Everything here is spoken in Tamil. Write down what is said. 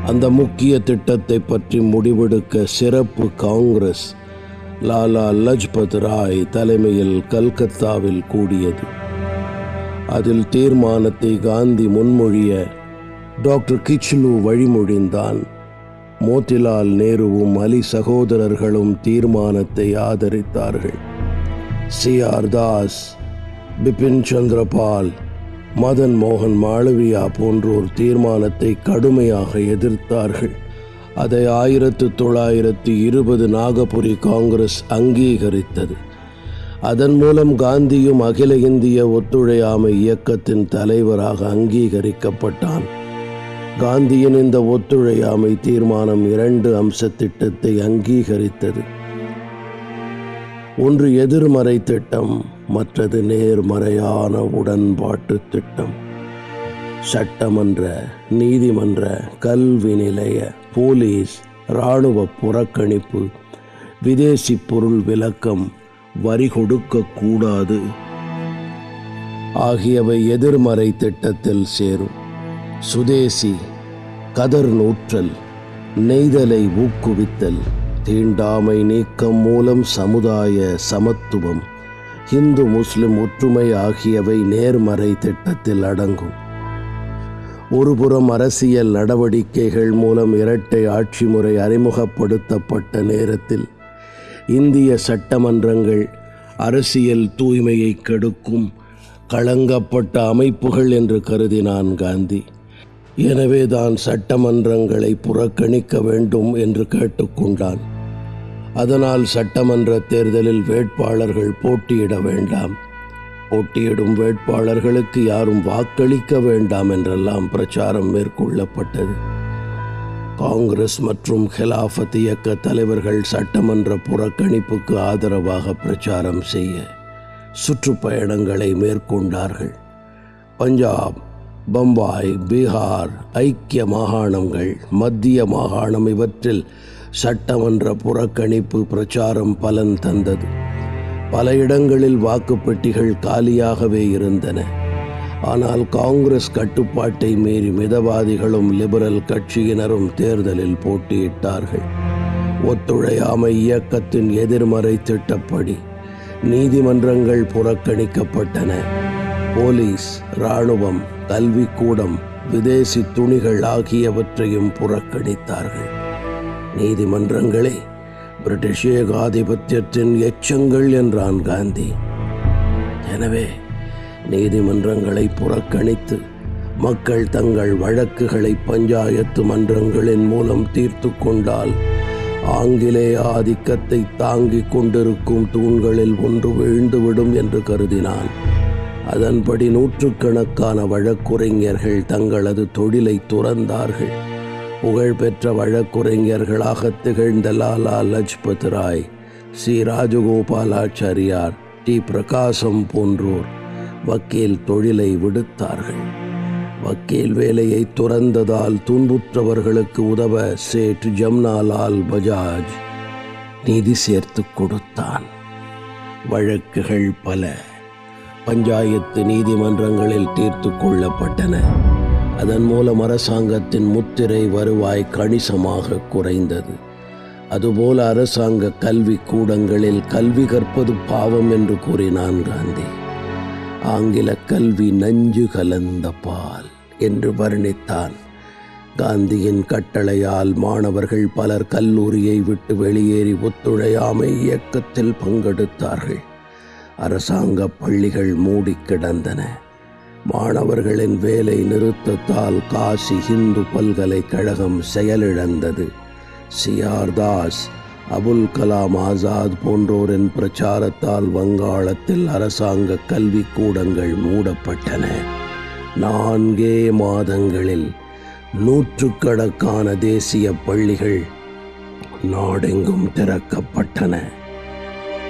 அந்த முக்கிய திட்டத்தை பற்றி முடிவெடுக்க சிறப்பு காங்கிரஸ் லாலா லஜ்பத் ராய் தலைமையில் கல்கத்தாவில் கூடியது அதில் தீர்மானத்தை காந்தி முன்மொழிய டாக்டர் கிச்லு வழிமொழிந்தான் மோதிலால் நேருவும் அலி சகோதரர்களும் தீர்மானத்தை ஆதரித்தார்கள் சி ஆர் தாஸ் பிபின் சந்திரபால் மதன் மோகன் மாளவியா போன்றோர் தீர்மானத்தை கடுமையாக எதிர்த்தார்கள் அதை ஆயிரத்து தொள்ளாயிரத்து இருபது நாகபுரி காங்கிரஸ் அங்கீகரித்தது அதன் மூலம் காந்தியும் அகில இந்திய ஒத்துழையாமை இயக்கத்தின் தலைவராக அங்கீகரிக்கப்பட்டான் காந்தியின் இந்த ஒத்துழையாமை தீர்மானம் இரண்டு அம்ச திட்டத்தை அங்கீகரித்தது ஒன்று எதிர்மறை திட்டம் மற்றது நேர்மறையான உடன்பாட்டு திட்டம் சட்டமன்ற நீதிமன்ற கல்வி நிலைய போலீஸ் இராணுவ புறக்கணிப்பு விதேசி பொருள் விலக்கம் வரி கொடுக்கக்கூடாது ஆகியவை எதிர்மறை திட்டத்தில் சேரும் சுதேசி கதர் நூற்றல் நெய்தலை ஊக்குவித்தல் தீண்டாமை நீக்கம் மூலம் சமுதாய சமத்துவம் இந்து முஸ்லிம் ஒற்றுமை ஆகியவை நேர்மறை திட்டத்தில் அடங்கும் ஒருபுறம் அரசியல் நடவடிக்கைகள் மூலம் இரட்டை ஆட்சி முறை அறிமுகப்படுத்தப்பட்ட நேரத்தில் இந்திய சட்டமன்றங்கள் அரசியல் தூய்மையை கெடுக்கும் களங்கப்பட்ட அமைப்புகள் என்று கருதினான் காந்தி எனவே தான் சட்டமன்றங்களை புறக்கணிக்க வேண்டும் என்று கேட்டுக்கொண்டான் அதனால் சட்டமன்ற தேர்தலில் வேட்பாளர்கள் போட்டியிட வேண்டாம் போட்டியிடும் வேட்பாளர்களுக்கு யாரும் வாக்களிக்க வேண்டாம் என்றெல்லாம் பிரச்சாரம் மேற்கொள்ளப்பட்டது காங்கிரஸ் மற்றும் ஹிலாஃபத் இயக்க தலைவர்கள் சட்டமன்ற புறக்கணிப்புக்கு ஆதரவாக பிரச்சாரம் செய்ய சுற்றுப்பயணங்களை மேற்கொண்டார்கள் பஞ்சாப் பம்பாய் பீகார் ஐக்கிய மாகாணங்கள் மத்திய மாகாணம் இவற்றில் சட்டமன்ற புறக்கணிப்பு பிரச்சாரம் பலன் தந்தது பல இடங்களில் வாக்குப்பெட்டிகள் காலியாகவே இருந்தன ஆனால் காங்கிரஸ் கட்டுப்பாட்டை மீறி மிதவாதிகளும் லிபரல் கட்சியினரும் தேர்தலில் போட்டியிட்டார்கள் ஒத்துழையாமை இயக்கத்தின் எதிர்மறை திட்டப்படி நீதிமன்றங்கள் புறக்கணிக்கப்பட்டன போலீஸ் இராணுவம் கல்விக்கூடம் விதேசி துணிகள் ஆகியவற்றையும் புறக்கணித்தார்கள் நீதிமன்றங்களே பிரிட்டிஷ் ஏகாதிபத்தியத்தின் எச்சங்கள் என்றான் காந்தி எனவே நீதிமன்றங்களை புறக்கணித்து மக்கள் தங்கள் வழக்குகளை பஞ்சாயத்து மன்றங்களின் மூலம் தீர்த்து கொண்டால் ஆங்கிலேய ஆதிக்கத்தை தாங்கிக் கொண்டிருக்கும் தூண்களில் ஒன்று வீழ்ந்துவிடும் என்று கருதினான் அதன்படி நூற்றுக்கணக்கான வழக்குரைஞர்கள் தங்களது தொழிலை துறந்தார்கள் புகழ்பெற்ற வழக்குரைஞர்களாக திகழ்ந்த லாலா லஜ்பத் ராய் சி ராஜகோபாலாச்சாரியார் டி பிரகாசம் போன்றோர் வக்கீல் தொழிலை விடுத்தார்கள் வக்கீல் வேலையை துறந்ததால் துன்புற்றவர்களுக்கு உதவ சேட் ஜம்னாலால் பஜாஜ் நிதி சேர்த்து கொடுத்தான் வழக்குகள் பல பஞ்சாயத்து நீதிமன்றங்களில் தீர்த்து கொள்ளப்பட்டன அதன் மூலம் அரசாங்கத்தின் முத்திரை வருவாய் கணிசமாக குறைந்தது அதுபோல அரசாங்க கல்வி கூடங்களில் கல்வி கற்பது பாவம் என்று கூறினான் காந்தி ஆங்கில கல்வி நஞ்சு கலந்த பால் என்று வர்ணித்தான் காந்தியின் கட்டளையால் மாணவர்கள் பலர் கல்லூரியை விட்டு வெளியேறி ஒத்துழையாமை இயக்கத்தில் பங்கெடுத்தார்கள் அரசாங்க பள்ளிகள் மூடி கிடந்தன மாணவர்களின் வேலை நிறுத்தத்தால் காசி இந்து பல்கலைக்கழகம் செயலிழந்தது சிஆர் தாஸ் அபுல் கலாம் ஆசாத் போன்றோரின் பிரச்சாரத்தால் வங்காளத்தில் அரசாங்க கல்விக் கூடங்கள் மூடப்பட்டன நான்கே மாதங்களில் நூற்றுக்கணக்கான தேசிய பள்ளிகள் நாடெங்கும் திறக்கப்பட்டன